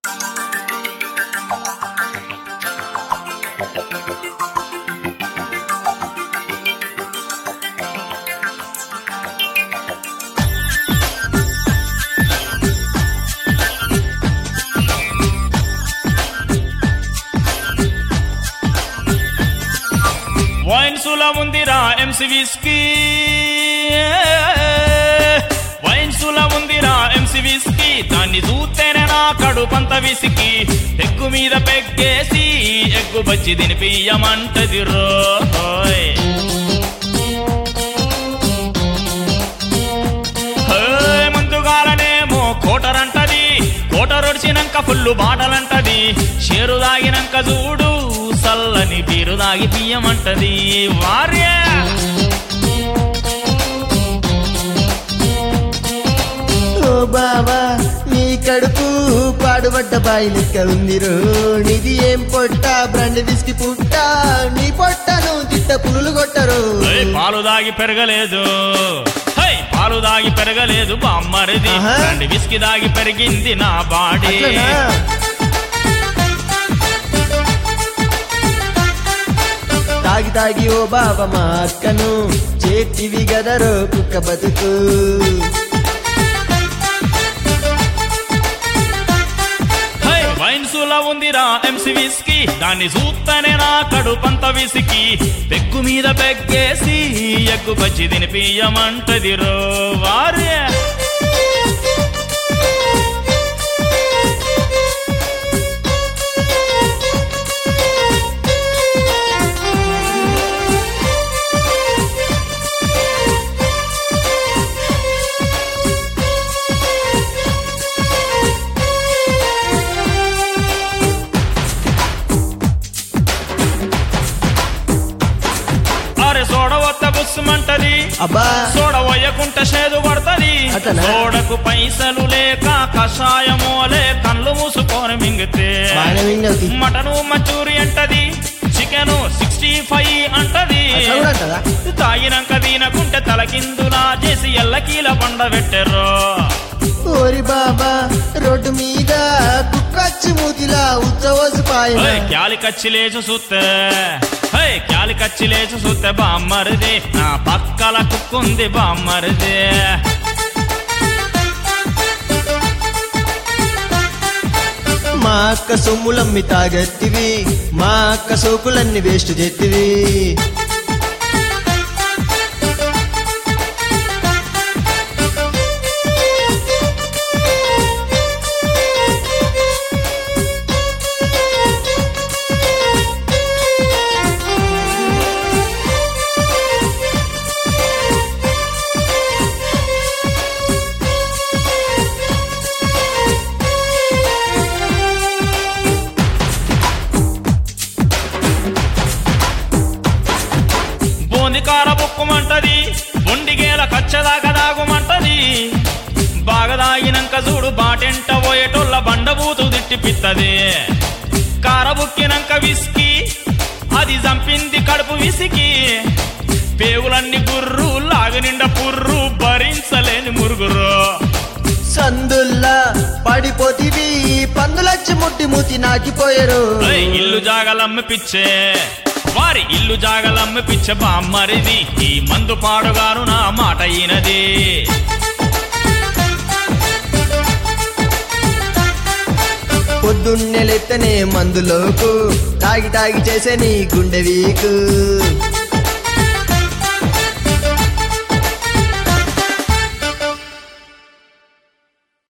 వైన్సుల ఉందిరా MC whisky వైన్సుల ఉందిరా MC whisky దాన్ని చూస్తేనే నా కడుపంత విసికి ఎగ్గు మీద పెగ్గేసి ఎగ్గు బచ్చి తినిపియమంటది రోయ్ హే, ముందుగాలనేమో కోటరంటది కోటరొడిచినాక ఫుల్లు బాటలంటది షేరు దాగినాక చూడు సల్లని బీరు దాగి పియ్యమంటది వార్య ఓ బావా నీ కడుపు పాడుబడ్డ బాయి లెక్క ఉందిరో నీది ఏం పొట్ట బ్రండ్ విస్కి పుట్ట నీ పొట్టను తిట్ట పులులు కొట్టరు ఏయ్, పాలు దాగి పెరగలేదు హై పాలు దాగి పెరగలేదు బామ్మరిది ఆహా. రెండు విస్కి దాగి పెరిగింది నా బాడీ అట్లనా? తాగి తాగి ఓ బాబా మా అక్కను చేతివి గదరో కుక్క బతుకు హై వైన్సులా ఉందిరా ఎంసి విస్కీ దాన్ని చూస్తేనే నా కడుపంత విసికి పెగ్గు మీద పెగ్గేసి ఎగ్గు బజ్జి తినిపియమంటది రో వారే అరే సోడ వత్త బుస్సుమంటది అబ్బా సోడ వయ్యకుంట చేదు కొడతది అతనా? సోడకు పైసలు లేక కషాయమోలే కళ్ళు మూసుకొని మింగితే బాగానే విన్నది మటను మంచూరి అంటది చికెను సిక్స్టీ ఫైవ్ అంటది అట్లా కూడా అంటదా? తాగినాక తినకుంటే తలకిందులా చేసి ఎల్లకీల పండ పెట్టారు ఓరి బాబా రోడ్డు మీద కుక్కచ్చి మూతిలా ఉచ్చవసు పాయన క్యాలి కచ్చి లేచు సుత్తే హే క్యాలి కచ్చి లేచు సుత్తే బామ్మరిది నా పక్కల కుక్కుంది బామ్మరిది మా అక్క సొమ్ములమ్మి తాగెత్తివి మా అక్క సోకులన్నీ వేస్ట్ చేతివి బోందికార బుక్కుమంటది బొండిగేల కచ్చదాకా దాగుమంటది బాగా దాగినాక చూడు బాటెంట పోయేటోళ్ళ బండబూతు తిట్టిపిత్తది కార బుక్కినాక విసికి అది చంపింది కడుపు విసికి పేగులన్నీ గుర్రు లాగనిండ పుర్రు భరించలేని మురుగురు సందుల్లా పడిపోతివి పందులచ్చి ముట్టి మూతి నాకిపోయారు ఏయ్, ఇల్లు జాగలమ్మ పిచ్చే వారి ఇల్లు జాగలమ్మ పిచ్చ బామ్మరిది ఈ మందు పాడుగాను నా మాట ఈనది పొద్దున్నే లెత్తనే మందులోకు తాగి తాగి చేసే నీ గుండె వీకు